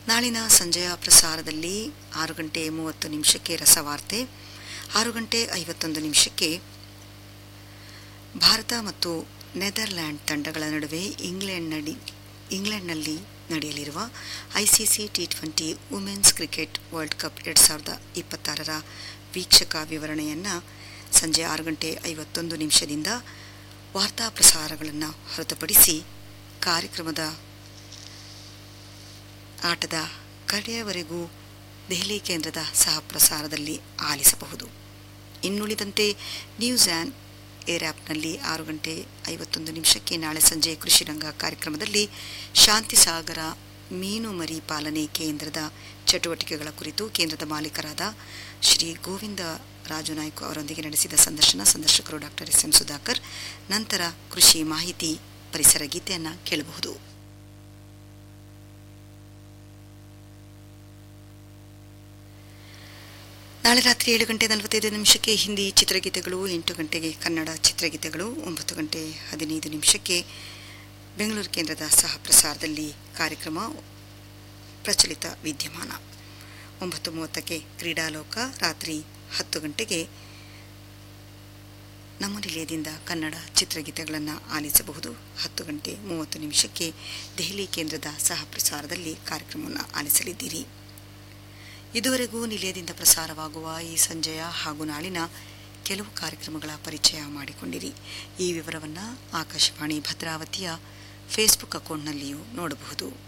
ನಾಳಿನ ಸಂಜೆಯ ಪ್ರಸಾರದಲ್ಲಿ ಆರು ಗಂಟೆ ಮೂವತ್ತು ನಿಮಿಷಕ್ಕೆ ರಸವಾರ್ತೆ ಆರು ಗಂಟೆ ಐವತ್ತೊಂದು ನಿಮಿಷಕ್ಕೆ ಭಾರತ ಮತ್ತು ನೆದರ್ಲ್ಯಾಂಡ್ ತಂಡಗಳ ನಡುವೆ ಇಂಗ್ಲೆಂಡ್ ನಡಿ ಇಂಗ್ಲೆಂಡ್ನಲ್ಲಿ ನಡೆಯಲಿರುವ ICC T twenty women's cricket world cup ಎರಡು ಸಾವಿರದ ಇಪ್ಪತ್ತಾರರ ವೀಕ್ಷಕ ವಿವರಣೆಯನ್ನು ಸಂಜೆ ಆರು ಗಂಟೆ ಐವತ್ತೊಂದು ನಿಮಿಷದಿಂದ ವಾರ್ತಾ ಪ್ರಸಾರಗಳನ್ನು ಹೊರತುಪಡಿಸಿ ಕಾರ್ಯಕ್ರಮದ ಆಟದ ಕಡೆಯವರೆಗೂ ದೆಹಲಿ ಕೇಂದ್ರದ ಸಹ ಪ್ರಸಾರದಲ್ಲಿ ಆಲಿಸಬಹುದು ಇನ್ನುಳಿದಂತೆ ನ್ಯೂಸ್ ಆ್ಯಂಡ್ ಏರ್ ಆ್ಯಪ್ನಲ್ಲಿ ಆರು ಗಂಟೆ ಐವತ್ತೊಂದು ನಿಮಿಷಕ್ಕೆ ನಾಳೆ ಸಂಜೆ ಕೃಷಿರಂಗ ಕಾರ್ಯಕ್ರಮದಲ್ಲಿ ಶಾಂತಿ ಸಾಗರ ಮೀನು ಮರಿ ಪಾಲನೆ ಕೇಂದ್ರದ ಚಟುವಟಿಕೆಗಳ ಕುರಿತು ಕೇಂದ್ರದ ಮಾಲೀಕರಾದ ಶ್ರೀ ಗೋವಿಂದ ರಾಜುನಾಯ್ಕ ಅವರೊಂದಿಗೆ ನಡೆಸಿದ ಸಂದರ್ಶನ ಸಂದರ್ಶಕರು ಡಾಕ್ಟರ್ ಎಸ್ ಎಂ ಸುಧಾಕರ್ ನಂತರ ಕೃಷಿ ಮಾಹಿತಿ ಪರಿಸರ ಗೀತೆಯನ್ನು ಕೇಳಬಹುದು ನಾಳೆ ರಾತ್ರಿ ಏಳು ಗಂಟೆ ನಲವತ್ತೈದು ನಿಮಿಷಕ್ಕೆ ಹಿಂದಿ ಚಿತ್ರಗೀತೆಗಳು ಎಂಟು ಗಂಟೆಗೆ ಕನ್ನಡ ಚಿತ್ರಗೀತೆಗಳು ಒಂಬತ್ತು ಗಂಟೆ ಹದಿನೈದು ನಿಮಿಷಕ್ಕೆ ಬೆಂಗಳೂರು ಕೇಂದ್ರದ ಸಹ ಪ್ರಸಾರದಲ್ಲಿ ಕಾರ್ಯಕ್ರಮ ಪ್ರಚಲಿತ ವಿದ್ಯಮಾನ ಒಂಬತ್ತು ಮೂವತ್ತಕ್ಕೆ ಕ್ರೀಡಾಲೋಕ ರಾತ್ರಿ ಹತ್ತು ಗಂಟೆಗೆ ನಮ್ಮ ನಿಲಯದಿಂದ ಕನ್ನಡ ಚಿತ್ರಗೀತೆಗಳನ್ನು ಆಲಿಸಬಹುದು ಹತ್ತು ಗಂಟೆ ಮೂವತ್ತು ನಿಮಿಷಕ್ಕೆ ದೆಹಲಿ ಕೇಂದ್ರದ ಸಹ ಪ್ರಸಾರದಲ್ಲಿ ಕಾರ್ಯಕ್ರಮವನ್ನು ಆಲಿಸಲಿದ್ದೀರಿ ಇದುವರೆಗೂ ನಿಲಯದಿಂದ ಪ್ರಸಾರವಾಗುವ ಈ ಸಂಜೆಯ ಹಾಗೂ ನಾಳಿನ ಕೆಲವು ಕಾರ್ಯಕ್ರಮಗಳ ಪರಿಚಯ ಮಾಡಿಕೊಂಡಿರಿ ಈ ವಿವರವನ್ನು ಆಕಾಶವಾಣಿ ಭದ್ರಾವತಿಯ ಫೇಸ್ಬುಕ್ ಅಕೌಂಟ್ನಲ್ಲಿಯೂ ನೋಡಬಹುದು